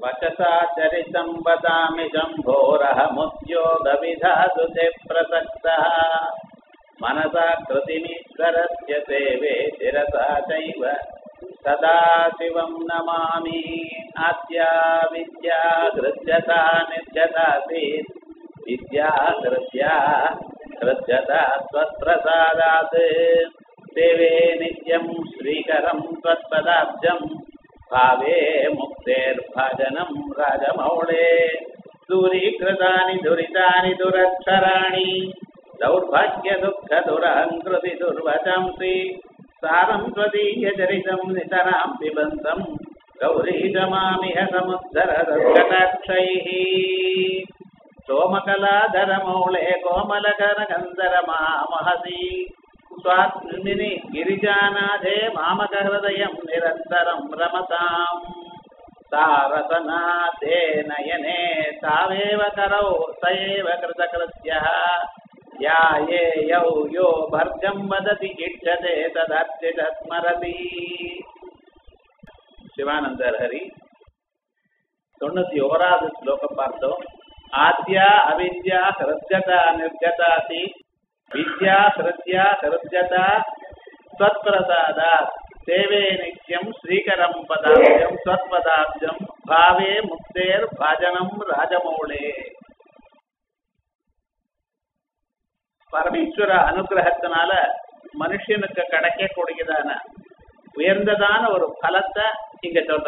वचसा चरितं वदामि शम्भोरहमुद्योगविधातु ते प्रसक्तः मनसा कृतिमीश्वरस्य सेवे शिरसा चैव सदा शिवं नमामि आद्या विद्या हृद्यता निर्जतासीत् विद्या हृद्या हृद्यता त्वत्प्रसादात् देवे नित्यं श्रीकरं त्वत्पदाब्जम् भावे मुक्तेर्भजनं राजमौळे दूरीकृतानि दुरितानि दुरक्षराणि दौर्भाग्यदुःखदुरहङ्कृति दुर्वचंसि सारं त्वदीयचरितं नितरां पिबन्तं गौरीशमामिह समुद्धरदर्शकटाक्षैः सोमकलाधरमौळे कोमलकरगन्धरमामहसि स्वात्मिनि गिरिजानाथे मामकहृदयं निरन्तरं रमताम् तारसना ते नयने तावेव करौ स एव कृतकृत्यः या ये यौ यो भर्गं वदति इच्छते तदर्चित स्मरति சிவானந்தர் ஹரி தொண்ணூத்தி ஓராவது ஸ்லோகம் பார்த்தோம் ஆத்யா அவித்யா ஹிருத்யதா நிர்கதாசி வித்யா ஹிருத்யா ஹிருத்யதா त्वत्प्रसादा सेवे नित्यं श्रीकरं पदाब्जं त्वत्पदाब्जं भावे मुक्तेर्भाजनं ராஜமௌளே பரமேஸ்வர அனுகிரகத்தினால மனுஷனுக்கு கிடைக்கக்கூடியதான உயர்ந்ததான ஒரு பலத்தை இங்க சொல்ற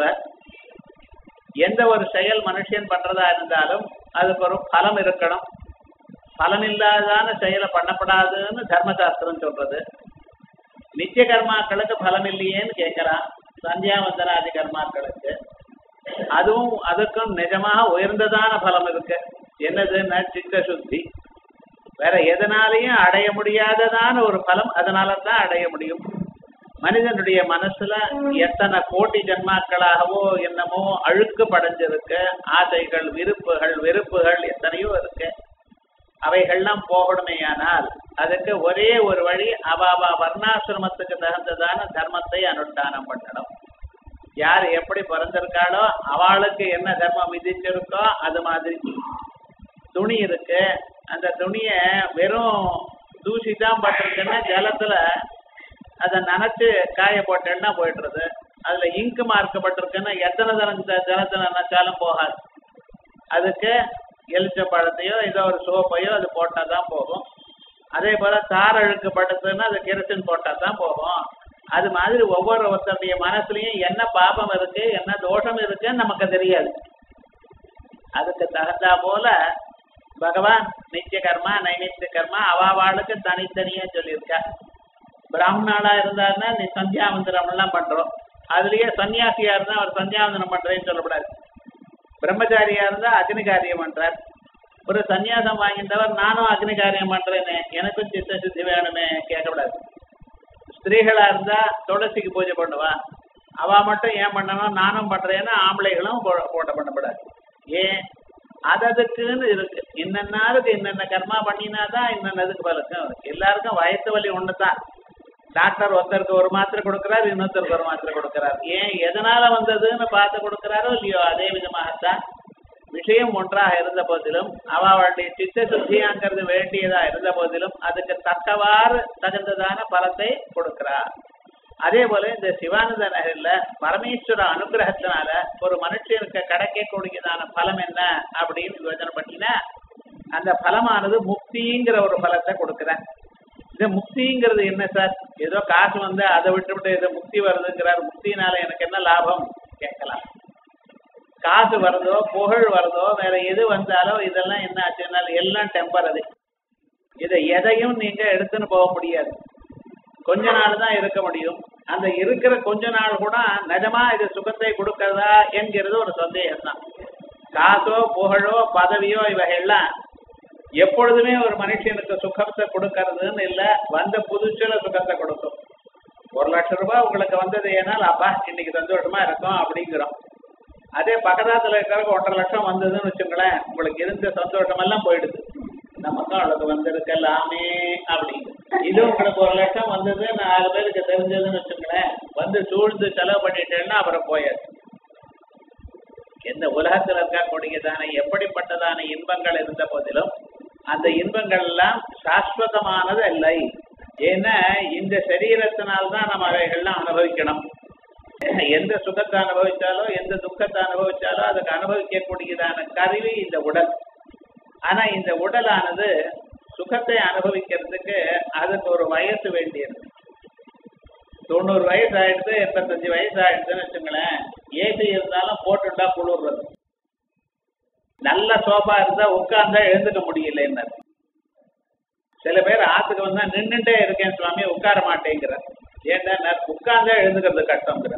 எந்த ஒரு செயல் மனுஷன் பண்றதா இருந்தாலும் அதுக்கு ஒரு பலம் இருக்கணும் பலன் இல்லாதான செயலை பண்ணப்படாதுன்னு தர்மசாஸ்திரம் சொல்றது நித்திய கர்மாக்களுக்கு பலம் இல்லையேன்னு கேட்கிறான் சந்தியாவந்தனாதி கர்மாக்களுக்கு அதுவும் அதுக்கும் நிஜமாக உயர்ந்ததான பலம் இருக்கு என்னதுன்னா சித்த சுத்தி வேற எதனாலையும் அடைய முடியாததான ஒரு பலம் அதனால தான் அடைய முடியும் மனிதனுடைய மனசுல எத்தனை கோடி ஜன்மாக்களாகவோ என்னமோ அழுக்கு படைஞ்சிருக்கு ஆசைகள் விருப்புகள் வெறுப்புகள் எத்தனையோ இருக்கு அவைகள்லாம் போகணுமேயானால் அதுக்கு ஒரே ஒரு வழி அவாவா வர்ணாசிரமத்துக்கு தகுந்ததான தர்மத்தை அனுஷ்டானம் பண்ணணும் யார் எப்படி பிறந்திருக்காளோ அவளுக்கு என்ன தர்மம் விதிச்சிருக்கோ அது மாதிரி துணி இருக்கு அந்த துணிய வெறும் தூசி தான் பட்டிருக்குன்னா ஜலத்துல அதை நனைச்சு காய போட்டேன்னா போயிடுறது அதுல இங்கு மார்க்கப்பட்டிருக்குன்னா எத்தனை தரம் ஜலத்துல நினைச்சாலும் போகாது அதுக்கு எலிச்ச பழத்தையோ ஏதோ ஒரு சோப்பையோ அது போட்டால் தான் போகும் அதே போல தார் அழுக்கு படுத்துன்னா அது கிரசின் போட்டால் தான் போகும் அது மாதிரி ஒவ்வொரு ஒருத்தருடைய மனசுலயும் என்ன பாபம் இருக்கு என்ன தோஷம் இருக்குன்னு நமக்கு தெரியாது அதுக்கு தகுந்தா போல பகவான் நித்திய கர்மா நைநித்திய கர்மா அவாவாளுக்கு தனித்தனியா சொல்லியிருக்கா பிராமணாளா இருந்தாருன்னா நீ சந்தியாவந்தனம் எல்லாம் பண்றோம் அதுலயே சன்னியாசியா இருந்தா அவர் சந்தியாவந்தனம் பண்றேன்னு சொல்லக்கூடாது பிரம்மச்சாரியா இருந்தா அக்னி காரியம் பண்றார் ஒரு சன்னியாசம் வாங்கிட்டவர் நானும் அக்னி காரியம் பண்றேனே எனக்கும் சித்த சுத்தி வேணுமே கேட்கக்கூடாது ஸ்திரீகளா இருந்தா துளசிக்கு பூஜை பண்ணுவா அவ மட்டும் ஏன் பண்ணணும் நானும் பண்றேன்னு ஆம்பளைகளும் போட்ட பண்ணக்கூடாது ஏன் அததுக்குன்னு இருக்கு இன்னன்னாருக்கு இன்னென்ன கர்மா பண்ணினாதான் இன்னன்னதுக்கு பலக்கும் எல்லாருக்கும் வயசு வலி ஒண்ணுதான் டாக்டர் ஒருத்தருக்கு ஒரு மாத்திரை கொடுக்கிறார் இன்னொருத்தருக்கு ஒரு மாத்திரை கொடுக்கிறார் ஏன் எதனால வந்ததுன்னு பார்த்து கொடுக்கிறாரோ இல்லையோ அதே விதமாகத்தான் விஷயம் ஒன்றாக இருந்த போதிலும் அவளுடைய சித்த சுத்தியாங்கிறது வேண்டியதா இருந்த போதிலும் அதுக்கு தக்கவாறு தகுந்ததான பலத்தை கொடுக்கிறார் அதே போல இந்த சிவானந்த நகரில் பரமேஸ்வர அனுகிரகத்தினால ஒரு மனுஷனுக்கு கிடைக்கக்கூடியதான பலம் என்ன அப்படின்னு யோஜனை பண்ணினா அந்த பலமானது முக்திங்கிற ஒரு பலத்தை கொடுக்குறேன் இந்த முக்திங்கிறது என்ன சார் ஏதோ காசு வந்து அதை விட்டு விட்டு ஏதோ முக்தி வருதுங்கிறார் முக்தினால எனக்கு என்ன லாபம் கேட்கலாம் காசு வருதோ புகழ் வருதோ வேற எது வந்தாலோ இதெல்லாம் என்ன ஆச்சுனால எல்லாம் டெம்பரரி இதை எதையும் நீங்க எடுத்துன்னு போக முடியாது கொஞ்ச நாள் தான் இருக்க முடியும் அந்த இருக்கிற கொஞ்ச நாள் கூட நிஜமா இது சுகத்தை கொடுக்கறதா என்கிறது ஒரு சந்தேகம் தான் காசோ புகழோ பதவியோ இவைகள்லாம் எப்பொழுதுமே ஒரு மனுஷனுக்கு சுகத்தை கொடுக்கறதுன்னு இல்லை வந்த புதுச்சுல சுகத்தை கொடுக்கும் ஒரு லட்சம் ரூபாய் உங்களுக்கு வந்தது ஏனால் அப்பா இன்னைக்கு சந்தோஷமா இருக்கும் அப்படிங்கிறோம் அதே பக்கதாத்துல இருக்கிறவங்க ஒன்றரை லட்சம் வந்ததுன்னு வச்சுங்களேன் உங்களுக்கு இருந்த சந்தோஷம் எல்லாம் போயிடுது நமக்கும் அவளுக்கு வந்திருக்கலாமே அப்படின்னு இது உங்களுக்கு ஒரு லட்சம் வந்தது நாலு பேருக்கு தெரிஞ்சதுன்னு வச்சுங்களேன் வந்து சூழ்ந்து செலவு பண்ணிட்டேன்னா அப்புறம் போயாச்சு எந்த இந்த உலகத்தில் இருக்கக்கூடியதான எப்படிப்பட்டதான இன்பங்கள் இருந்த போதிலும் அந்த இன்பங்கள் எல்லாம் சாஸ்வதமானது இல்லை ஏன்னா இந்த சரீரத்தினால்தான் நம்ம அவைகள்லாம் அனுபவிக்கணும் எந்த சுகத்தை அனுபவிச்சாலோ எந்த துக்கத்தை அனுபவிச்சாலோ அதுக்கு அனுபவிக்கக்கூடியதான கருவி இந்த உடல் ஆனா இந்த உடலானது சுகத்தை அனுபவிக்கிறதுக்கு அதுக்கு ஒரு வயசு வேண்டியிருக்கு தொண்ணூறு வயசு ஆயிடுது எண்பத்தஞ்சு வயசு ஆயிடுதுன்னு வச்சுங்களேன் ஏசி இருந்தாலும் போட்டுட்டா குளிர்றது நல்ல சோஃபா இருந்தா உட்கார்ந்தா எழுந்துக்க முடியல என்ன சில பேர் ஆத்துக்கு வந்தா நின்னுட்டே இருக்கேன் சுவாமி உட்கார மாட்டேங்கிற ஏன்னா உட்கார்ந்தா எழுந்துக்கிறது கஷ்டங்கிற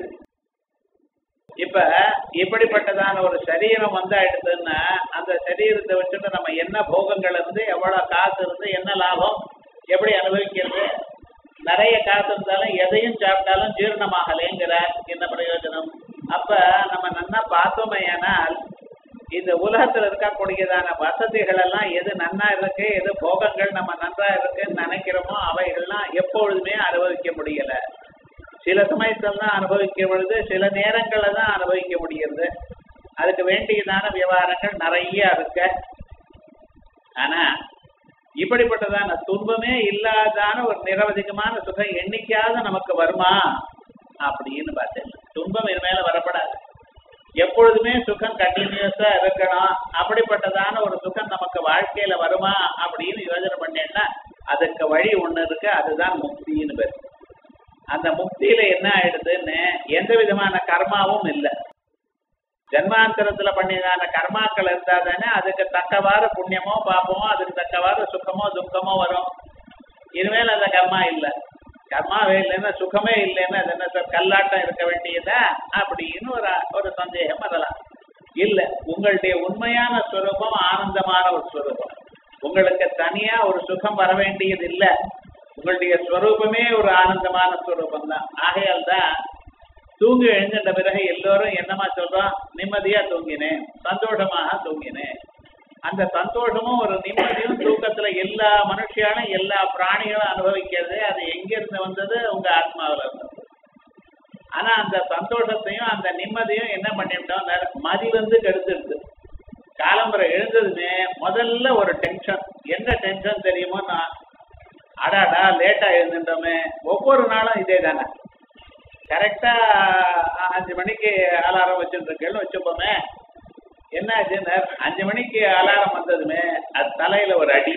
இப்ப இப்படிப்பட்டதான ஒரு சரீரம் வந்தாயிடுதுன்னா அந்த சரீரத்தை வச்சுட்டு நம்ம என்ன போகங்கள் இருந்து எவ்வளவு காசு இருந்து என்ன லாபம் எப்படி அனுபவிக்கிறது நிறைய காசு இருந்தாலும் எதையும் சாப்பிட்டாலும் ஜீரணமாகலைங்கிற என்ன பிரயோஜனம் அப்ப நம்ம நன்னா பார்த்தோமையானால் இந்த உலகத்துல இருக்கக்கூடியதான வசதிகள் எல்லாம் எது நன்னா இருக்கு எது போகங்கள் நம்ம நன்றா இருக்குன்னு நினைக்கிறோமோ அவைகள்லாம் எப்பொழுதுமே அனுபவிக்க முடியல சில சமயத்துல தான் அனுபவிக்க பொழுது சில நேரங்கள்ல தான் அனுபவிக்க முடியுது அதுக்கு வேண்டியதான விவகாரங்கள் நிறைய இருக்கு ஆனா இப்படிப்பட்டதான துன்பமே இல்லாதான ஒரு நிரவதிகமான சுகம் என்னைக்காவது நமக்கு வருமா அப்படின்னு பார்த்தேன் துன்பம் இது மேல வரப்படாது எப்பொழுதுமே சுகம் கண்டினியூஸா இருக்கணும் அப்படிப்பட்டதான ஒரு சுகம் நமக்கு வாழ்க்கையில வருமா அப்படின்னு யோசனை பண்ணேன்னா அதுக்கு வழி ஒண்ணு இருக்கு அதுதான் முக்தின்னு பேர் அந்த முக்தியில என்ன ஆயிடுதுன்னு எந்த விதமான கர்மாவும் இல்லை ஜன்மாந்தரத்துல பண்ணிதான கர்மாக்கள் இருந்தா தானே அதுக்கு தக்கவாறு புண்ணியமோ பாப்பமோ அதுக்கு தக்கவாறு சுகமோ துக்கமோ வரும் இனிமேல் அந்த கர்மா இல்லை கர்மாவே இல்லைன்னா சுகமே இல்லைன்னா அது என்ன சார் கல்லாட்டம் இருக்க வேண்டியதா அப்படின்னு ஒரு ஒரு சந்தேகம் வரலாம் இல்ல உங்களுடைய உண்மையான ஸ்வரூபம் ஆனந்தமான ஒரு ஸ்வரூபம் உங்களுக்கு தனியா ஒரு சுகம் வர வேண்டியது இல்லை உங்களுடைய ஸ்வரூபமே ஒரு ஆனந்தமான ஸ்வரூபம் தான் ஆகையால் தான் தூங்கி எழுந்துட்ட பிறகு எல்லோரும் என்னமா சொல்றோம் நிம்மதியா தூங்கினேன் சந்தோஷமாக தூங்கினேன் அந்த சந்தோஷமும் ஒரு நிம்மதியும் தூக்கத்துல எல்லா மனுஷியாலும் எல்லா பிராணிகளும் அனுபவிக்கிறது அது எங்க இருந்து வந்தது உங்க ஆத்மாவில இருந்தது ஆனா அந்த சந்தோஷத்தையும் அந்த நிம்மதியும் என்ன பண்ணிவிட்டோம் மதி வந்து கெடுத்துடுது காலம்பரை எழுந்ததுமே முதல்ல ஒரு டென்ஷன் என்ன டென்ஷன் தெரியுமோ நான் அடாடா லேட்டா எழுந்துட்டோமே ஒவ்வொரு நாளும் இதே தானே கரெக்டா அஞ்சு மணிக்கு அலாரம் வச்சுருக்கேன்னு வச்சுப்போமே என்ன ஆச்சுன்னா அஞ்சு மணிக்கு அலாரம் வந்ததுமே அது தலையில ஒரு அடி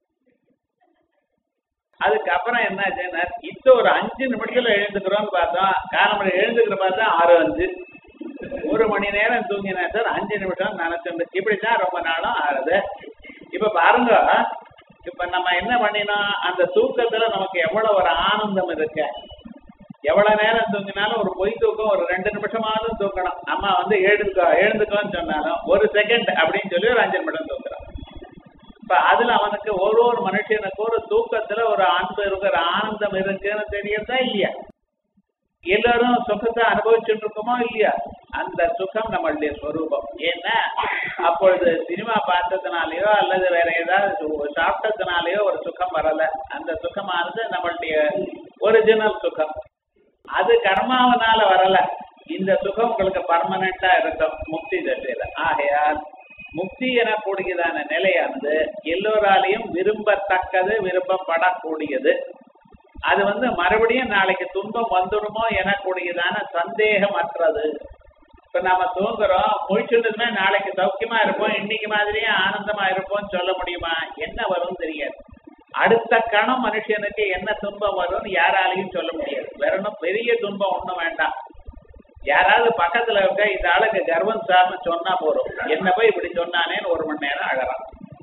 அதுக்கப்புறம் என்ன ஆச்சுன்னா இப்போ ஒரு அஞ்சு நிமிஷத்துல எழுந்துக்கிறோம்னு பார்த்தோம் காலமணி எழுந்துக்கிற பார்த்தா ஆறு அஞ்சு ஒரு மணி நேரம் தூங்கினேன் சார் அஞ்சு நிமிஷம் நினைச்சோம் இப்படித்தான் ரொம்ப நாளும் ஆறுது இப்ப பாருங்க இப்ப நம்ம என்ன பண்ணினோம் அந்த தூக்கத்துல நமக்கு எவ்வளவு ஒரு ஆனந்தம் இருக்கு எவ்வளவு நேரம் தூங்கினாலும் ஒரு பொய் தூக்கம் ஒரு ரெண்டு நிமிஷமாவது தூக்கணும் அம்மா வந்து எழுந்துக்கோ எழுந்துக்கோன்னு சொன்னாலும் ஒரு செகண்ட் அப்படின்னு சொல்லி ஒரு அஞ்சு நிமிடம் தூக்குறான் இப்ப அதுல அவனுக்கு ஒரு ஒரு மனுஷனுக்கு ஒரு தூக்கத்துல ஒரு அன்பு இருக்கிற ஆனந்தம் இருக்குன்னு தெரியறதா இல்லையா எல்லாரும் சுகத்தை அனுபவிச்சுட்டு இருக்கோமோ இல்லையா அந்த சுகம் நம்மளுடைய ஸ்வரூபம் ஏன்னா அப்பொழுது சினிமா பார்த்ததுனாலயோ அல்லது வேற ஏதாவது சாப்பிட்டதுனாலயோ ஒரு சுகம் வரல அந்த சுகமானது நம்மளுடைய ஒரிஜினல் சுகம் அது கர்மாவனால வரல இந்த சுகம் உங்களுக்கு பர்மனண்டா இருக்கும் முக்தி தசையில ஆகையால் முக்தி எனக்கூடியதான நிலையானது எல்லோராலையும் விரும்பத்தக்கது விரும்பப்படக்கூடியது அது வந்து மறுபடியும் நாளைக்கு துன்பம் வந்துடுமோ எனக்கூடியதான சந்தேகமற்றது இப்ப நாம தூங்குறோம் முழிச்சுட்டதுமே நாளைக்கு சௌக்கியமா இருப்போம் இன்னைக்கு மாதிரியே ஆனந்தமா இருப்போம்னு சொல்ல முடியுமா என்ன வரும் தெரியாது அடுத்த கணம் மனுஷனுக்கு என்ன துன்பம் வரும்னு யாராலையும் சொல்ல முடியாது வெறும் பெரிய துன்பம் ஒண்ணும் வேண்டாம் யாராவது பக்கத்துல இருக்க இந்த ஆளுக்கு கர்வம் சார்னு சொன்னா போறோம் என்ன போய் இப்படி சொன்னானேன்னு ஒரு மணி நேரம் அழறான்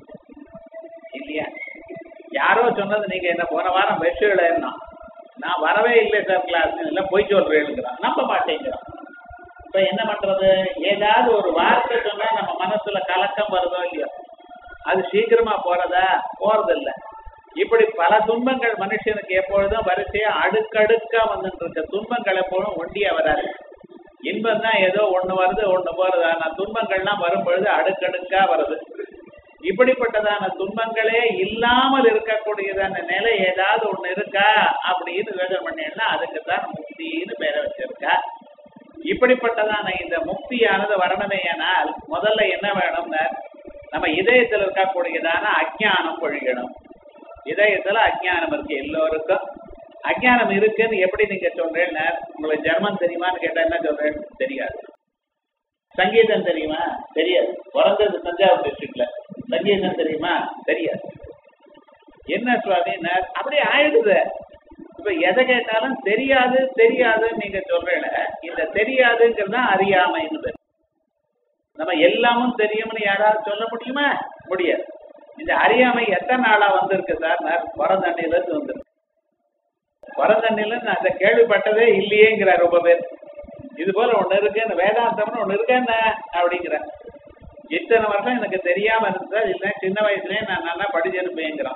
இல்லையா யாரோ சொன்னது நீங்க என்ன போன வாரம் வெற்றிகளா நான் வரவே இல்லை சார் கிளாஸ் இல்லை போய் சொல்றேங்கிறான் நம்ப மாட்டேங்கிறான் இப்ப என்ன பண்றது ஏதாவது ஒரு வார்த்தை சொன்னா நம்ம மனசுல கலக்கம் வருதோ இல்லையோ அது சீக்கிரமா போறதா போறதில்ல இப்படி பல துன்பங்கள் மனுஷனுக்கு எப்பொழுதும் வரிசையா அடுக்கடுக்கா வந்துட்டு இருக்க துன்பங்கள் எப்பொழுதும் ஒண்டியா வராது இன்பம் தான் ஏதோ ஒண்ணு வருது ஒண்ணு போறது ஆனா துன்பங்கள்லாம் வரும் பொழுது அடுக்கடுக்கா வருது இப்படிப்பட்டதான துன்பங்களே இல்லாமல் இருக்கக்கூடியதான நிலை ஏதாவது ஒண்ணு இருக்கா அப்படின்னு யோசனை பண்ணீங்கன்னா அதுக்கு தான் முக்தின்னு பேரை வச்சிருக்கா இப்படிப்பட்டதான இந்த முக்தியானது வரணுமேயானால் முதல்ல என்ன வேணும்னா நம்ம இதயத்தில் இருக்கக்கூடியதான அஜ்ஞானம் ஒழியணும் இதயத்துல அஜ்ஞானம் இருக்கு எல்லோருக்கும் அஜ்ஞானம் இருக்குன்னு எப்படி நீங்க சொல்றேன்னா உங்களுக்கு ஜெர்மன் தெரியுமான்னு கேட்டா என்ன சொல்றேன் தெரியாது சங்கீதம் தெரியுமா தெரியாது பிறந்தது தஞ்சாவூர் டிஸ்ட்ரிக்ட்ல சங்கீதம் தெரியுமா தெரியாது என்ன சுவாமின்னா அப்படியே ஆயிடுது இப்ப எதை கேட்டாலும் தெரியாது தெரியாதுன்னு நீங்க சொல்றீங்க இந்த தெரியாதுங்கிறது தான் அறியாமைன்னு பேர். நம்ம எல்லாமும் தெரியும்னு யாராவது சொல்ல முடியுமா முடியாது இந்த அறியாமை எத்தனை நாளா வந்திருக்கு சார் நான் பிறந்தண்ணில இருந்து வந்திருக்கு பிறந்தண்ணில இருந்து அந்த கேள்விப்பட்டதே இல்லையேங்கிறார் ரொம்ப பேர் இது போல ஒண்ணு இருக்கு இந்த வேதாந்தம்னு ஒண்ணு இருக்கு என்ன அப்படிங்கிற இத்தனை வருஷம் எனக்கு தெரியாம இருந்தா இல்ல சின்ன வயசுலயே நான் நல்லா படிச்சிருப்பேங்கிறான்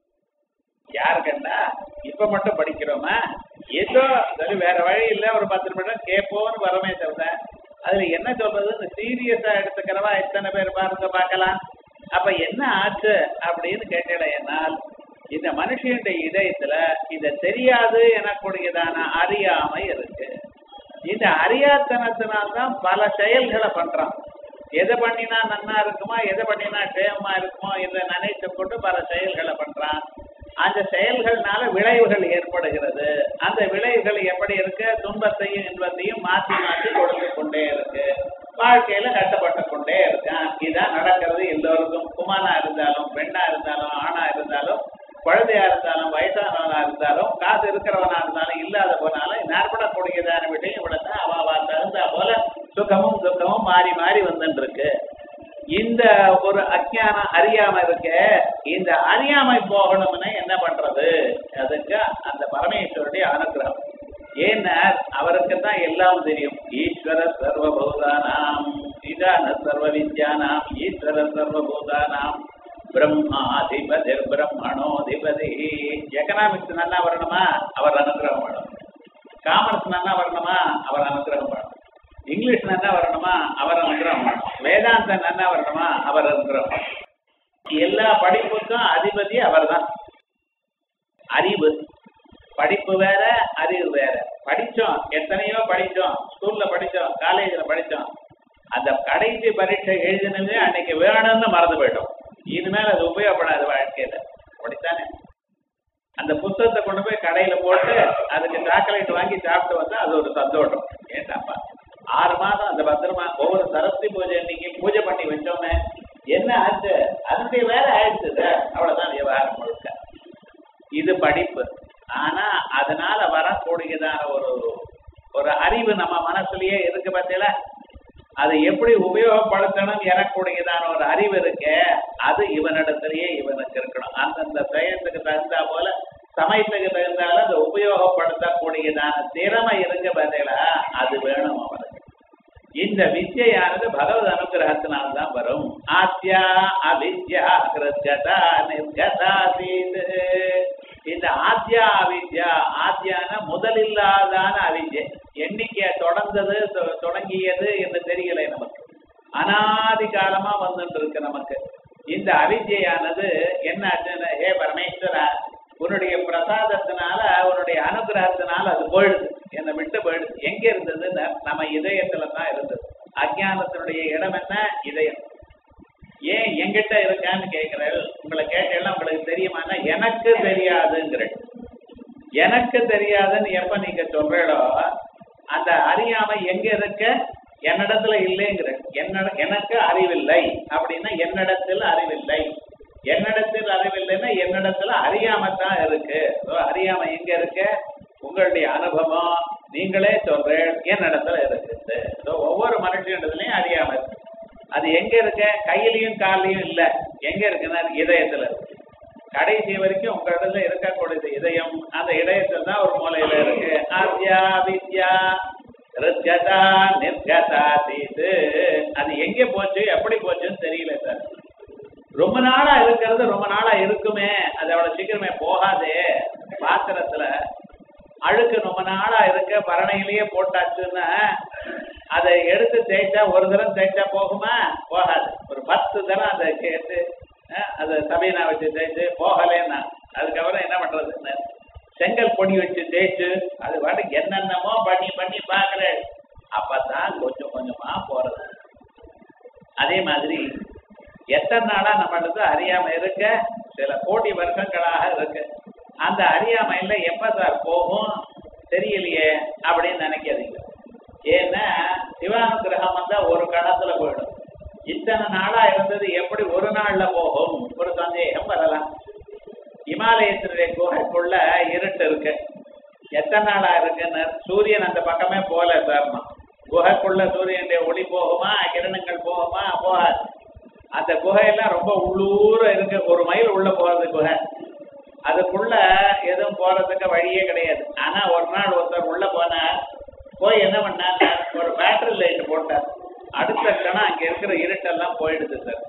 யாரு கண்டா இப்ப மட்டும் படிக்கிறோமா ஏதோ சரி வேற வழி இல்ல ஒரு பத்து நிமிடம் கேட்போம்னு வரமே தவிர அதுல என்ன சொல்றது இந்த சீரியஸா எடுத்துக்கிறவா எத்தனை பேர் பாருங்க பார்க்கலாம் அப்ப என்ன ஆச்சு அப்படின்னு கேட்டேனால் இந்த மனுஷனுடைய இதயத்துல இந்த தெரியாது எனக்கூடியதான அறியாமை இருக்கு இந்த அறியாத்தனத்தினால்தான் பல செயல்களை பண்றான் எதை பண்ணினா நன்னா இருக்குமா எதை பண்ணினா க்ஷேமமா இருக்குமோ என்று நினைத்து கொண்டு பல செயல்களை பண்றான் அந்த செயல்கள்னால விளைவுகள் ஏற்படுகிறது அந்த விளைவுகள் எப்படி இருக்கு துன்பத்தையும் இன்பத்தையும் மாற்றி மாற்றி கொடுத்து கொண்டே இருக்கு வாழ்க்கையில கட்டப்பட்டு கொண்டே இருக்கான் இதான் நடக்கிறது எல்லோருக்கும் குமாரா இருந்தாலும் பெண்ணா இருந்தாலும் ஆணா இருந்தாலும் குழந்தையா இருந்தாலும் வயசானவனா இருந்தாலும் காசு இருக்கிறவனா இருந்தாலும் இல்லாத போனாலும் நற்படக்கூடியதான விஷயம் இவ்வளவுதான் அவாவா தகுந்தா போல சுகமும் துக்கமும் மாறி மாறி வந்துட்டு இருக்கு இந்த ஒரு அஜ்ஞானம் அறியாம இருக்க இந்த அறியாமை போகணும்னு என்ன பண்றது அதுக்கு அந்த பரமேஸ்வருடைய அனுகிரகம் ஏன்னா அவருக்கு தான் எல்லாம் தெரியும் ஈஸ்வர சர்வபூதானாம் இதான சர்வ வித்யானாம் ஈஸ்வர சர்வபூதானாம் பிரம்மாதிபதி பிரம்மணோதிபதி எக்கனாமிக்ஸ் நல்லா வரணுமா அவர் அனுகிரகம் வேணும் காமர்ஸ் நல்லா வரணுமா அவர் அனுகிரகம் வேணும் இங்கிலீஷ் நல்லா வரணுமா அவர் அனுகிரகம் வேணும் வேதாந்தம் நல்லா வரணுமா அவர் அனுகிரகம் வேணும் எல்லா படிப்புக்கும் அதிபதி அவர்தான் அறிவு படிப்பு வேற அறிவு வேற படிச்சோம் எத்தனையோ படிச்சோம் ஸ்கூல்ல படிச்சோம் காலேஜ்ல படிச்சோம் அந்த கடைசி பரீட்சை எழுதினதே அன்னைக்கு வேணும்னு மறந்து போயிட்டோம் இனிமேல் அது உபயோகப்படாது வாழ்க்கையில அப்படித்தானே அந்த புத்தகத்தை கொண்டு போய் கடையில போட்டு அதுக்கு சாக்லேட் வாங்கி சாப்பிட்டு வந்தா அது ஒரு சந்தோஷம் ஏண்டாப்பா ஆறு மாதம் அந்த பத்திரமா ஒவ்வொரு சரஸ்வதி பூஜை அன்னைக்கு பூஜை பண்ணி வச்சோமே என்ன ஆச்சு அதனுடைய வேலை ஆயிடுச்சு அவ்வளவுதான் விவகாரம் முழுக்க இது படிப்பு ஆனா அதனால வரக்கூடியதான ஒரு ஒரு அறிவு நம்ம மனசுலயே இருக்கு பார்த்தீங்களா அதை எப்படி உபயோகப்படுத்தணும் எனக்கூடியதான ஒரு அறிவு இருக்கு அது இவனிடத்திலேயே இவனுக்கு இருக்கணும் அந்தந்த செயத்துக்கு தகுந்தா போல சமயத்துக்கு தகுந்தால அதை உபயோகப்படுத்தக்கூடியதான திறமை இருக்கு பார்த்தீங்களா அது வேணும் அவனுக்கு இந்த வித்யானது பகவத் அனுகிரகத்தினால்தான் வரும் ஆத்யா அவித்யா கிருத்கதா நிர்கதா சீது இந்த ஆத்யா அவித்யா ஆத்யான முதலில்லாதான அவித்யை எண்ணிக்கை தொடர்ந்தது தொ- தொடங்கியது என்று தெரியலை நமக்கு அனாதி காலமா வந்துட்டு இருக்கு நமக்கு இந்த அவித்யானது என்ன ஆச்சுன்னு ஹே பரமேஸ்வரா உன்னுடைய பிரசாதத்தினால உன்னுடைய அனுகிரகத்தினால அது போயிடுது என்னை விட்டு போயிடுது எங்க இருந்ததுன்னு நம்ம இதயத்துல தான் இருந்தது அஜ்ஞானத்தினுடைய இடம் என்ன இதயம் ஏன் எங்கிட்ட இருக்கான்னு கேட்கிறேன் உங்களை கேட்டேன்னா உங்களுக்கு தெரியுமான்னா எனக்கு தெரியாதுங்கிறேன் எனக்கு தெரியாதுன்னு எப்ப நீங்க சொல்றீங்களோ அந்த அறியாமை எங்க இருக்க என்னிடத்துல இல்லைங்கிற என்னிட எனக்கு அறிவில்லை அப்படின்னா என்னிடத்தில் அறிவில்லை என்னிடத்தில் அறிவில்லைன்னா என்னிடத்துல அறியாமத்தான் இருக்கு So, அறியாமை எங்க இருக்கு உங்களுடைய அனுபவம் நீங்களே சொல்றேன் என்னிடத்துல இருக்குது So, ஒவ்வொரு மனுஷனிடத்துலயும் அறியாமை இருக்கு அது எங்க இருக்க கையிலயும் காலையும் இல்ல எங்க இருக்குன்னா இதயத்துல இருக்கு கடைசி வரைக்கும் உங்க இடத்துல இருக்கக்கூடியது இதயம் அந்த இதயத்துல தான் ஒரு மூலையில இருக்கு ஆத்யா வித்யா ரித்கதா நிர்கதா தீது அது எங்க போச்சு எப்படி போச்சுன்னு தெரியல சார் ரொம்ப நாளா இருக்கிறது ரொம்ப நாளா இருக்குமே அது அவ்வளவு சீக்கிரமே போகாதே பாத்திரத்துல அழுக்கு ரொம்ப நாளா இருக்க பரணையிலேயே போட்டாச்சுன்னா அதை எடுத்து தேய்ச்சா ஒரு தரம் தேய்ச்சா போகுமா போகாது ஒரு பத்து தரம் அதை கேட்டு அஹ், அதை சபையினா வச்சு தேய்ச்சு போகலேன்னா அதுக்கப்புறம் என்ன பண்றதுன்னு செங்கல் பொடி வச்சு தேய்ச்சு அது பாட்டுக்கு என்னென்னமோ பண்ணி பண்ணி பார்க்கிறேன் அப்பதான் கொஞ்சம் கொஞ்சமா போறது அதே மாதிரி எத்தனை நாளா நம்மளுக்கு அறியாம இருக்க சில கோடி வருஷங்களாக இருக்கு அந்த அறியாமையில எப்ப சார் போகும் தெரியலையே அப்படின்னு நினைக்காதீங்க ஏன்னா சிவானுகிரகம் வந்தா ஒரு கணத்துல போயிடும் இத்தனை நாளா இருந்தது எப்படி ஒரு நாள்ல போகும் ஒரு சந்தேகம் வரலாம் இமாலயத்தினுடைய குகைக்குள்ள இருட்டு இருக்கு எத்தனை நாளா இருக்குன்னு சூரியன் அந்த பக்கமே போல சார்மா குகைக்குள்ள சூரியனுடைய ஒளி போகுமா கிரணங்கள் போகுமா போகாது அந்த குகையெல்லாம் ரொம்ப உள்ளூர இருக்கு ஒரு மைல் உள்ள போறது குகை அதுக்குள்ள எதுவும் போறதுக்கு வழியே கிடையாது ஆனா ஒரு நாள் ஒருத்தர் உள்ள போனார் போய் என்ன பண்ணார் ஒரு பேட்டரி லைட் போட்டார் அடுத்த கணம் அங்க இருக்கிற இருட்டெல்லாம் போயிடுது சார்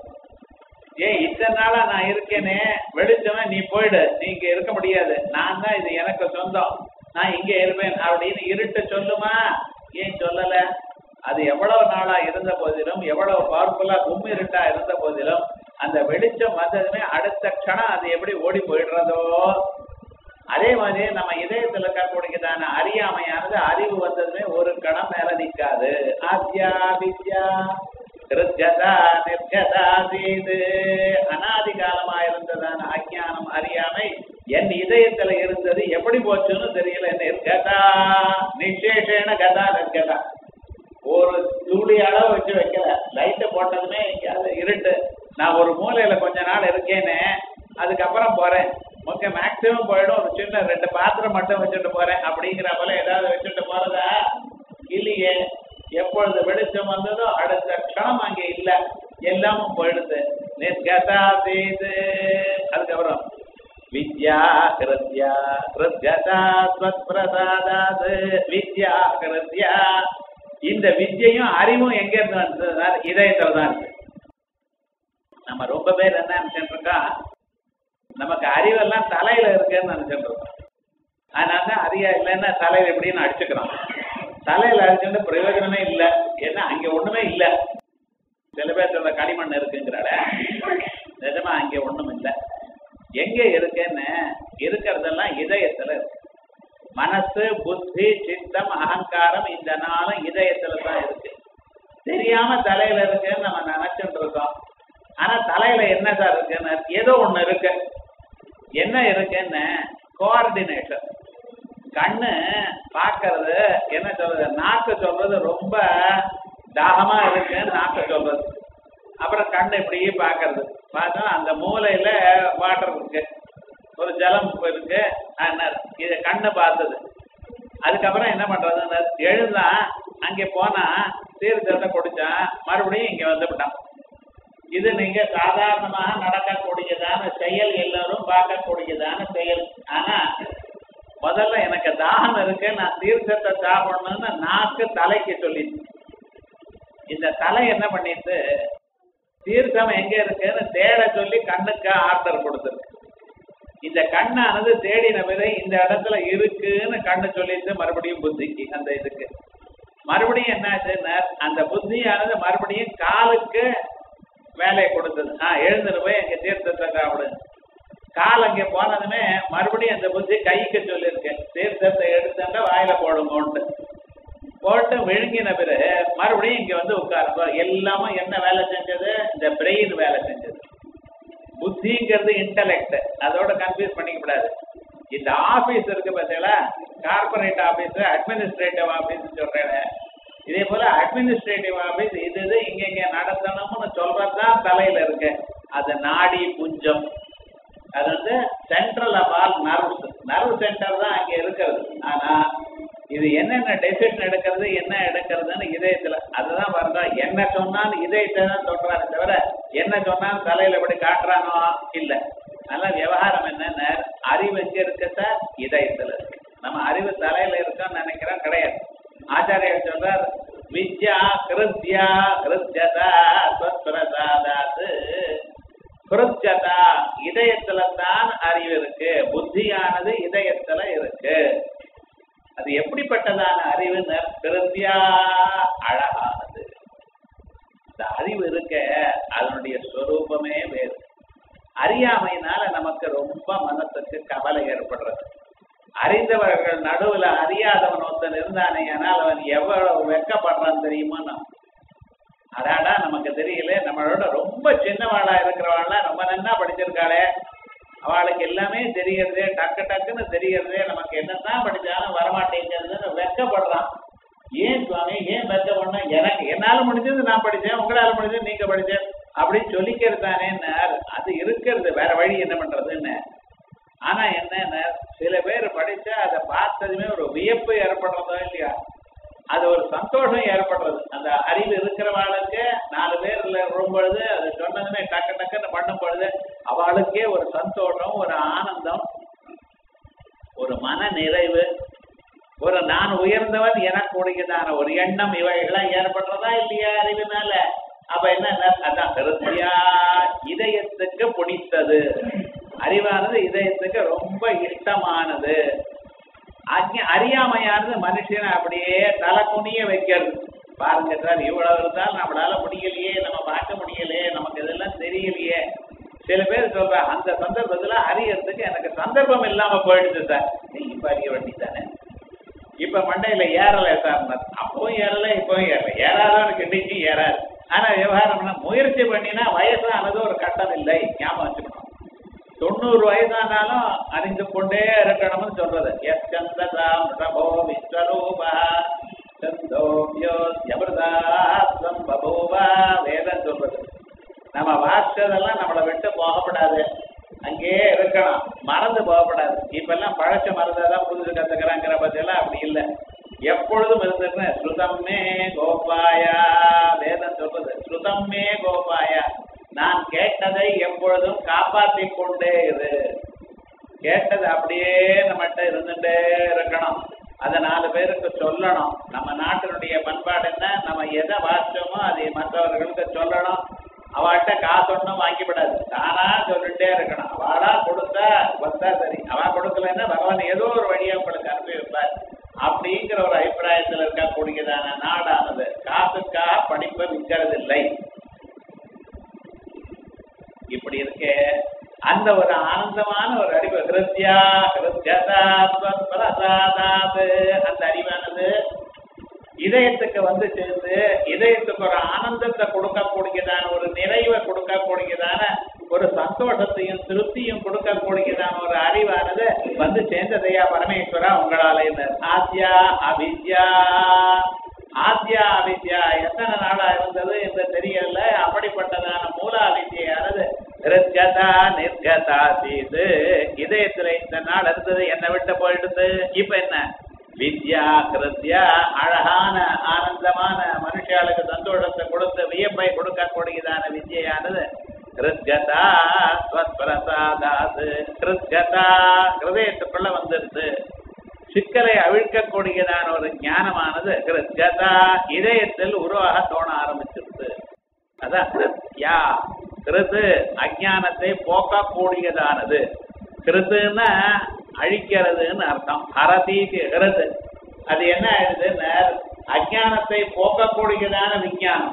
ஏன் இத்தனை நாளா நான் இருக்கேனே வெளிச்சமே நீ போயிடு நீ இங்க இருக்க முடியாது நான் தான் இது எனக்கு சொந்தம் நான் இங்க இருப்பேன் அப்படின்னு இருட்டு சொல்லுமா ஏன் சொல்லல அது எவ்வளவு நாளா இருந்த போதிலும் எவ்வளவு பவர்ஃபுல்லா கும் இருட்டா இருந்த போதிலும் அந்த வெளிச்சம் வந்ததுமே அடுத்த க்ஷணம் அது எப்படி ஓடி போயிடுறதோ அதே மாதிரி நம்ம இதயத்துல இருக்கக்கூடியதான அறியாமையானது அறிவு வந்ததுமே ஒரு கணம் மேல நிற்காது ஆத்யா வித்யா கிருத்யதா நிர்கதா சீது அனாதி காலமா இருந்ததான அஜானம் அறியாமை என் இதயத்துல இருந்தது எப்படி போச்சுன்னு தெரியல நிர்கதா நிசேஷேன கதா நிர்கதா ஒரு துளி அளவு வச்சு வைக்கல லைட்டை போட்டதுமே எங்கேயாவது இருட்டு நான் ஒரு மூலையில கொஞ்ச நாள் இருக்கேனே அதுக்கப்புறம் போறேன் முக்கிய மேக்சிமம் போயிடும் ஒரு சின்ன ரெண்டு பாத்திரம் மட்டும் வச்சுட்டு போறேன் அப்படிங்கிற போல ஏதாவது வச்சுட்டு போறதா இல்லையே எப்பொழுது வெளிச்சம் வந்ததோ அடுத்த க்ஷணம் அங்கே இல்ல எல்லாமும் போயிடுது நிர்கதா செய்து அதுக்கப்புறம் வித்யா கிருத்யா கிருத்யதா ஸ்வத்பிரசாதாது வித்யா கிருத்யா இந்த வித்யையும் அறிவும் எங்க இருந்து வந்ததுன்னா இதயத்துல தான் இருக்கு நம்ம ரொம்ப பேர் என்ன நினைச்சிட்டு இருக்கோம் நமக்கு அறிவெல்லாம் தலையில இருக்குன்னு நினைச்சிட்டு இருக்கோம் அதனால தான் அறியா இல்லைன்னா தலையில எப்படின்னு அடிச்சுக்கிறோம் தலையில அடிச்சுட்டு பிரயோஜனமே இல்லை ஏன்னா அங்க ஒண்ணுமே இல்லை சில பேர் சொல்ற களிமண் இருக்குங்கிறாட நிஜமா அங்க ஒண்ணும் இல்லை எங்க இருக்குன்னு இருக்கிறதெல்லாம் இதயத்துல இருக்கு மனசு புத்தி சித்தம் அகங்காரம் இந்த நாளும் இதயத்துல தான் இருக்கு தெரியாம தலையில இருக்குன்னு நம்ம நினைச்சுட்டு இருக்கோம் ஆனா தலையில என்ன சார் இருக்குன்னு ஏதோ ஒண்ணு இருக்கு என்ன இருக்குன்னு கோஆர்டினேஷன் கண்ணு பார்க்கறது என்ன சொல்றது நாக்கு சொல்றது ரொம்ப தாகமா இருக்குன்னு நாக்கு சொல்றது அப்புறம் கண்ணு இப்படியே பார்க்கறது பார்த்தா அந்த மூலையில வாட்டர் இருக்கு ஒரு ஜலம் இருக்கு அதனால இது கண்ணு பார்த்தது அதுக்கப்புறம் என்ன பண்றதுன்னு எழுந்தான் அங்கே போனா தீர்த்தத்தை குடிச்சான் மறுபடியும் இங்க வந்துவிட்டான் இது நீங்க சாதாரணமாக நடக்கக்கூடியதான செயல் எல்லாரும் பார்க்கக்கூடியதான செயல் ஆனா முதல்ல எனக்கு தாகம் இருக்கு நான் தீர்த்தத்தை சாப்பிடணும்னு நாக்கு தலைக்கு சொல்லிச்சு இந்த தலை என்ன பண்ணிட்டு தீர்த்தம் எங்க இருக்குன்னு தேட சொல்லி கண்ணுக்கு ஆர்டர் கொடுத்துருக்கு இந்த கண்ணானது தேடின பிறகு இந்த இடத்துல இருக்குன்னு கண்ணு சொல்லிட்டு மறுபடியும் புத்திக்கு அந்த இதுக்கு மறுபடியும் என்னாச்சுன்னா அந்த புத்தியானது மறுபடியும் காலுக்கு வேலையை கொடுத்தது ஆ எழுந்துட்டு போய் எங்க தீர்த்தத்தை சாப்பிடு கால் அங்கே போனதுமே மறுபடியும் அந்த புத்தி கைக்கு சொல்லியிருக்கேன் தீர்த்தத்தை எடுத்துட்டா வாயில போடுங்கோன்ட்டு போட்டு விழுங்கின பிறகு மறுபடியும் இங்க வந்து உட்காருங்க எல்லாமே என்ன வேலை செஞ்சது இந்த பிரெயின் வேலை செஞ்சது புத்திங்கிறது இன்டலெக்ட் அதோட கன்ஃபியூஸ் பண்ணிக்க கூடாது இந்த ஆபீஸ் இருக்கு பார்த்தீங்களா கார்பரேட் ஆபீஸ் அட்மினிஸ்ட்ரேட்டிவ் ஆபீஸ் சொல்றேன் இதே போல அட்மினிஸ்ட்ரேட்டிவ் ஆபீஸ் இது இது இங்க இங்க நடத்தணும்னு சொல்றதுதான் தலையில இருக்கு அது நாடி புஞ்சம் அது வந்து central of all nerves nerve centre தான் அங்க இருக்கிறது ஆனா இது என்னென்ன டெசிஷன் எடுக்கிறது என்ன எடுக்கிறதுன்னு இதயத்துல அதுதான் வருதா என்ன சொன்னாலும் இதயத்தை தான் சொல்றாரு தவிர என்ன சொன்னாலும் தலையில எப்படி காட்டுறானோ இல்ல நல்ல விவகாரம் என்னன்னு அறிவு எங்க இருக்கு சார் இதயத்துல இருக்கு நம்ம அறிவு தலையில இருக்கோம்னு நினைக்கிறோம் கிடையாது ஆச்சாரியர் சொல்றார் வித்யா கிருத்யா கிருத்யதா ஸ்வத்பிரசாதாத்து கிருத்யதா இதயத்துல தான் அறிவு இருக்கு புத்தியானது இதயத்துல இருக்கு அது எப்படிப்பட்டதான அறிவுன்னு கிருத்தியா அழகானது இந்த அறிவு இருக்க அதனுடைய ஸ்வரூபமே வேறு அறியாமையினால நமக்கு ரொம்ப மனசுக்கு கவலை ஏற்படுறது அறிந்தவர்கள் நடுவுல அறியாதவன் ஒருத்தன் இருந்தானே ஆனால் அவன் எவ்வளவு வெட்கப்படுறான் தெரியுமா நான் அடாடா நமக்கு தெரியல நம்மளோட ரொம்ப சின்னவாளா இருக்கிறவாளா ரொம்ப நன்னா படிச்சிருக்காளே அவளுக்கு எல்லாமே தெரியறதே டக்கு டக்குன்னு தெரியறதே நமக்கு என்னதான் படிச்சாலும் வரமாட்டேங்கிறதுன்னு வெட்கப்படுறான் ஏன் சுவாமி ஏன் வெட்கப்படணும் எனக்கு என்னால முடிஞ்சது நான் படிச்சேன் உங்களால முடிஞ்சது நீங்க படிச்சேன் அப்படின்னு சொல்லிக்கிறது தானேன்னு அது இருக்கிறது வேற வழி என்ன பண்றதுன்னு ஆனா என்னன்னா சில பேர் படிச்சா அதை பார்த்ததுமே ஒரு வியப்பு ஏற்படுறதோ இல்லையா அது ஒரு சந்தோஷம் ஏற்படுறது அந்த அறிவு இருக்கிறவாளுக்கு நாலு பேர்ல வரும் பொழுது அது சொன்னதுமே டக்கு டக்குன்னு பண்ணும் பொழுது அவளுக்கே ஒரு சந்தோஷம் ஒரு ஆனந்தம் ஒரு மன நிறைவு ஒரு நான் உயர்ந்தவன் எனக்கூடியதான ஒரு எண்ணம் இவைகள்லாம் ஏற்படுறதா இல்லையா அறிவினால அப்ப என்ன அதான் கருத்தியா இதயத்துக்கு பிடித்தது அறிவானது இதயத்துக்கு ரொம்ப இஷ்டமானது அஜ்ஞ அறியாமையானது மனுஷனை அப்படியே தலை குனிய வைக்கிறது பாருங்க சார் இவ்வளவு இருந்தாலும் நம்மளால முடியலையே நம்ம பார்க்க முடியலையே நமக்கு இதெல்லாம் தெரியலையே சில பேர் சொல்ற அந்த சந்தர்ப்பத்துல அறியறதுக்கு எனக்கு சந்தர்ப்பம் இல்லாம போயிடுது சார் நீ இப்ப அறிய வேண்டி தானே இப்ப மண்டையில ஏறல சார் அப்பவும் ஏறல இப்பவும் ஏறல ஏறாதவனுக்கு இன்னைக்கு ஏறாது ஆனா விவகாரம்னா முயற்சி பண்ணினா வயசானது ஒரு கட்டம் இல்லை ஞாபகம் வச்சுக்கணும் தொண்ணூறு வயதானாலும் அறிந்து கொண்டே இருக்கணும்னு சொல்றது எஸ் சந்ததாம் பிரபோ விஸ்வரூபா சந்தோபியோ ஜபர்தாஸ்வம் பபூவா வேதம் சொல்றது நம்ம வாசிச்சதெல்லாம் நம்மளை விட்டு போகப்படாது அங்கேயே இருக்கணும் மறந்து போகப்படாது இப்பெல்லாம் பழச்ச மறந்தாதான் புதுசு கத்துக்கிறாங்கிற பத்தியெல்லாம் அப்படி இல்லை எப்பொழுதும் இருந்துட்டு ஸ்ருதம்மே கோபாயா வேதம் சொல்றது ஸ்ருதம்மே கோபாயா நான் கேட்டதை எப்பொழுதும் காப்பாற்றி கொண்டே இரு கேட்டது அப்படியே நம்மகிட்ட இருந்துட்டே இருக்கணும் அதை நாலு பேருக்கு சொல்லணும் நம்ம நாட்டினுடைய பண்பாடு என்ன நம்ம எதை வாசிச்சோமோ அதை மற்றவர்களுக்கு சொல்லணும் அவள்கிட்ட காசு ஒன்றும் வாங்கிவிடாது தானா சொல்லிட்டே இருக்கணும் அவளா கொடுத்தா வந்தா சரி அவ கொடுக்கலன்னா பகவான் ஏதோ ஒரு வழியை உங்களுக்கு அனுப்பி வைப்பார் அப்படிங்கிற ஒரு அபிப்பிராயத்தில் இருக்கக்கூடியதான நாடானது காசுக்காக படிப்பை விற்கிறதில்லை இப்படி இருக்கே அந்த ஒரு ஆனந்தமான ஒரு அறிவு ஹிருத்யா ஹிருத்யதாத்வத்பரசாதாத் அந்த அறிவானது இதயத்துக்கு வந்து சேர்ந்து இதயத்துக்கு ஒரு ஆனந்தத்தை கொடுக்கக்கூடியதான ஒரு நிறைவை கொடுக்கக்கூடியதான ஒரு சந்தோஷத்தையும் திருப்தியும் கொடுக்கக்கூடியதான ஒரு அறிவானது வந்து சேர்ந்ததையா பரமேஸ்வரா உங்களால இந்த ஆத்யா அவித்யா ஆத்யா அவித்யா எத்தனை நாளா இருந்தது என்று தெரியல அப்படிப்பட்டதான மூல அவித்யானது நிர்கதா நிர்கதா தீது இதயத்துல இந்த நாள் இருந்தது என்ன விட்டு போயிடுது இப்ப என்ன வித்யா கிருத்யா அழகான ஆனந்தமான மனுஷாளுக்கு சந்தோஷத்தை கொடுத்து வியப்பை கொடுக்கக்கூடியதான வித்யானது கிருத்கதா ஸ்வத்பிரசாதாது கிருத்கதா ஹிருதயத்துக்குள்ள வந்துடுது சிக்கலை அவிழ்க்கக்கூடியதான ஒரு ஞானமானது கிருத்கதா இதயத்தில் உருவாக தோண ஆரம்பிச்சிருது அதான் கிருத்யா கிருது அஜானத்தை போக்கக்கூடியதானது கிருத்துன்னா அழிக்கிறதுன்னு அர்த்தம் ஹரதிக்கு ஹிருது அது என்ன ஆயிடுதுன்னு அஜானத்தை போக்கக்கூடியதான விஞ்ஞானம்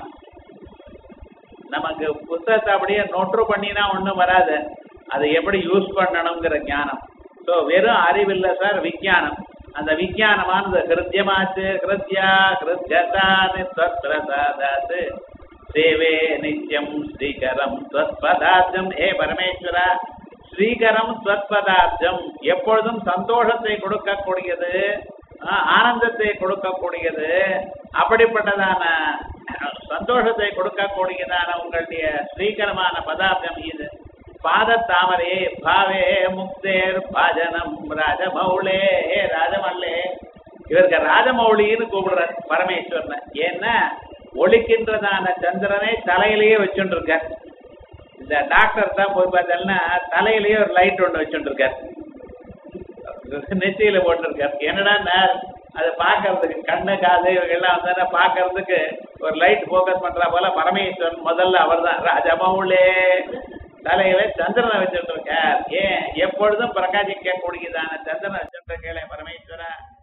நமக்கு புத்தகத்தை அப்படியே நொற்று பண்ணினா ஒண்ணும் வராது அதை எப்படி யூஸ் பண்ணணுங்கிற ஞானம் ஸோ வெறும் அறிவில்லை சார் விஞ்ஞானம் அந்த விஞ்ஞானமானது ஹிருத்யமாச்சு ஹிருத்யா ஹிருத்யதானு பிரசாதாத்து சேவே நித்யம் ஸ்ரீகரம் ஸ்வத்பதார்த்தம் ஏ பரமேஸ்வரா ஸ்ரீகரம் ஸ்வத்பதார்த்தம் எப்பொழுதும் சந்தோஷத்தை கொடுக்கக்கூடியது ஆஹ், ஆனந்தத்தை கொடுக்கக்கூடியது அப்படிப்பட்டதான சந்தோஷத்தை கொடுக்கக்கூடியதான உங்களுடைய ஸ்ரீகரமான பதார்த்தம் இது பாத தாமரே பாவே முக்தேர் பாஜனம் ராஜமௌளே ஏ ராஜமல்லே இவருக்கு ராஜமௌலின்னு கூப்பிடுறார் பரமேஸ்வரனை ஏன்னா ஒழிக்கின்றதான சந்திரனை தலையிலேயே வச்சுட்டு இருக்கார் இந்த டாக்டர் தான் போய் பார்த்தோம்னா தலையிலேயே ஒரு லைட் ஒன்று வச்சுட்டு இருக்கார் நெத்தியில போட்டிருக்கார் என்னடா நேர் அது பார்க்கறதுக்கு கண்ணு காது இவங்கெல்லாம் வந்தா பார்க்கறதுக்கு ஒரு லைட் ஃபோக்கஸ் பண்றா போல பரமேஸ்வரன் முதல்ல அவர்தான் ராஜமௌளே தலையில சந்திரனை வச்சுட்டு இருக்கார் ஏன் எப்பொழுதும் பிரகாசிக்க கூடியதான சந்திரனை வச்சுட்டு இருக்கேன் பரமேஸ்வரா